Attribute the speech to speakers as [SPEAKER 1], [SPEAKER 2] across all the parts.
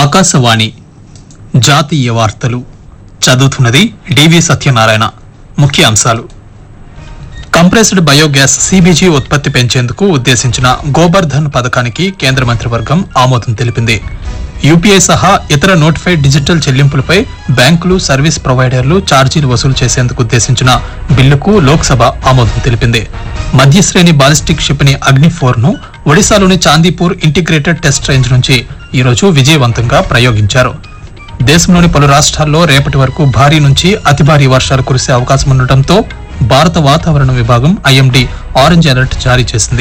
[SPEAKER 1] ఆకాశవాణి జాతీయ వార్తలు చదువుతున్నది డివి సత్యనారాయణ ముఖ్య అంశాలు కంప్రెస్డ్ బయోగ్యాస్ సిబిజీ ఉత్పత్తి పెంచేందుకు ఉద్దేశించిన గోబర్ధన్ పథకానికి కేంద్ర మంత్రివర్గం ఆమోదం తెలిపింది యూపీఐ సహా ఇతర నోటిఫైడ్ డిజిటల్ చెల్లింపులపై బ్యాంకులు సర్వీస్ ప్రొవైడర్లు ఛార్జీలు వసూలు చేసేందుకు ఉద్దేశించిన బిల్లుకు లోక్సభ ఆమోదం తెలిపింది మధ్యశ్రేణి బాలిస్టిక్ క్షిపణి అగ్ని ఫోర్ ను ఒడిశాలోని చాందీపూర్ ఇంటిగ్రేటెడ్ టెస్ట్ రేంజ్ నుంచి ఈరోజు విజయవంతంగా ప్రయోగించారు దేశంలోని పలు రాష్ట్రాల్లో రేపటి వరకు భారీ నుంచి అతి భారీ వర్షాలు కురిసే అవకాశం ఉండటంతో భారత వాతావరణ విభాగం ఐఎండీ ఆరెంజ్ అలర్ట్ జారీ చేసింది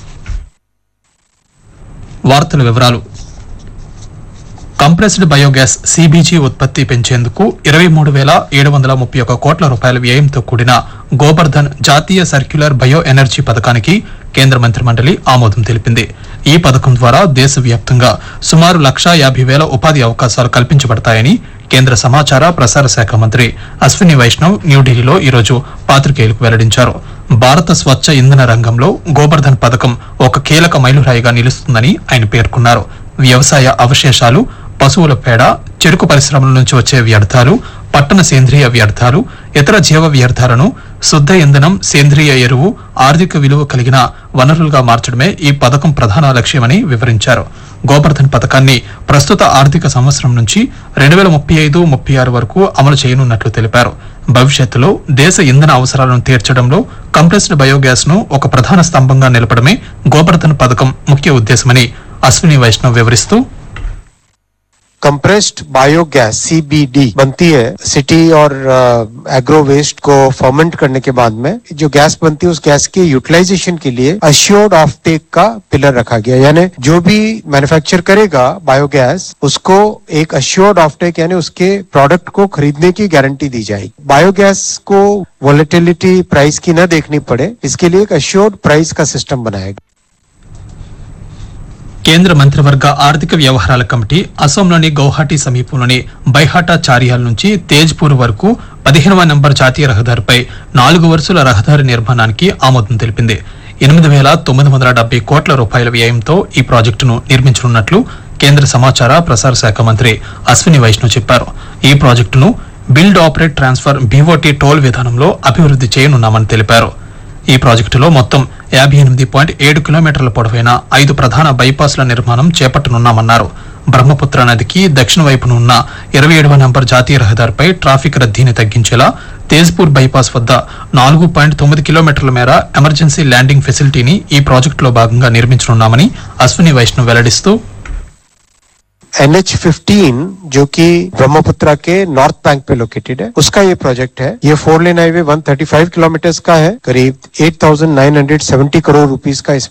[SPEAKER 1] వార్తల వివరాలు కంప్రెస్డ్ బయోగ్యాస్ సిబిజీ ఉత్పత్తి పెంచేందుకు ఇరవై మూడు వేల ఏడు వందల ముప్పై ఒక కోట్ల రూపాయల వ్యయంతో కూడిన గోబర్ధన్ జాతీయ సర్క్యులర్ బయో ఎనర్జీ పథకానికి కేంద్ర మంత్రిమండలి ఆమోదం తెలిపింది ఈ పథకం ద్వారా దేశవ్యాప్తంగా సుమారు లక్షా యాభై వేల ఉపాధి అవకాశాలు కల్పించబడతాయని కేంద్ర సమాచార ప్రసార శాఖ మంత్రి అశ్విని వైష్ణవ్ న్యూఢిల్లీలో ఈరోజు పాత్రికేయులకు వెల్లడించారు భారత స్వచ్ఛ ఇంధన రంగంలో గోబర్ధన్ పథకం ఒక కీలక మైలురాయిగా నిలుస్తుందని ఆయన పేర్కొన్నారు వ్యవసాయ అవశేషాలు పశువుల పేడ చెరుకు పరిశ్రమల నుంచి వచ్చే వ్యర్థాలు పట్టణ సేంద్రియ వ్యర్థాలు ఇతర జీవ వ్యర్థాలను శుద్ధ ఇంధనం సేంద్రియ ఎరువు ఆర్థిక విలువ కలిగిన వనరులుగా మార్చడమే ఈ పథకం ప్రధాన లక్ష్యమని వివరించారు గోబర్ధన్ పథకాన్ని ప్రస్తుత ఆర్థిక సంవత్సరం నుంచి రెండు వేల ముప్పై ఐదు ముప్పై ఆరు వరకు అమలు చేయనున్నట్లు తెలిపారు భవిష్యత్తులో దేశ ఇంధన అవసరాలను తీర్చడంలో కంప్రెస్డ్ బయోగ్యాస్ ను ఒక ప్రధాన స్తంభంగా నిలపడమే గోబర్ధన్ పథకం ముఖ్య ఉద్దేశమని అశ్విని వైష్ణవ్ వివరిస్తూ
[SPEAKER 2] कंप्रेस्ड बायोगैस सीबीडी बनती है सिटी और एग्रो वेस्ट को फर्मेंट करने के बाद में जो गैस बनती है उस गैस के यूटिलाइजेशन के लिए अश्योर्ड ऑफ टेक का पिलर रखा गया यानी जो भी मैन्युफैक्चर करेगा बायोगैस उसको एक अश्योर्ड ऑफ टेक यानी उसके प्रोडक्ट को खरीदने की गारंटी दी जाएगी बायोगैस को वॉलेटिलिटी प्राइस की न देखनी पड़े इसके लिए एक अश्योर्ड प्राइस का सिस्टम बनाया गया
[SPEAKER 1] కేంద్ర మంత్రివర్గ ఆర్థిక వ్యవహారాల కమిటీ అసోంలోని గౌహాటీ సమీపంలోని బైహాటా చారియాల నుంచి తేజ్పూర్ వరకు పదిహేనవ నంబర్ జాతీయ రహదారిపై నాలుగు వరుసల రహదారి నిర్మాణానికి ఆమోదం తెలిపింది ఎనిమిది వేల తొమ్మిది వందల డెబ్బై కోట్ల రూపాయల వ్యయంతో ఈ ప్రాజెక్టును నిర్మించనున్నట్లు కేంద్ర సమాచార ప్రసార శాఖ మంత్రి అశ్విని వైష్ణవ్ చెప్పారు ఈ ప్రాజెక్టును build operate transfer BOT toll విధానంలో అభివృద్ధి చేయనున్నామని తెలిపారు ఈ ప్రాజెక్టులో మొత్తం యాభై ఎనిమిది పాయింట్ ఏడు కిలోమీటర్ల పొడవైన ఐదు ప్రధాన బైపాస్ల నిర్మాణం చేపట్టనున్నామన్నారు బ్రహ్మపుత్ర నదికి దక్షిణ వైపున ఉన్న ఇరవై ఏడవ నంబర్ జాతీయ రహదారిపై ట్రాఫిక్ రద్దీని తగ్గించేలా తేజ్పూర్ బైపాస్ వద్ద నాలుగు పాయింట్ తొమ్మిది కిలోమీటర్ల మేర ఎమర్జెన్సీ ల్యాండింగ్ ఫెసిలిటీని ఈ ప్రాజెక్టులో భాగంగా నిర్మించనున్నామని అశ్విని వైష్ణవ్ వెల్లడిస్తూ
[SPEAKER 2] NH 15 जो कि ब्रह्मपुत्रा के नॉर्थ बैंक पे लोकेटेड है उसका ये प्रोजेक्ट है ये फोर लेन हाईवे 135 किलोमीटर का है करीब 8,970 करोड़ रुपीस का इस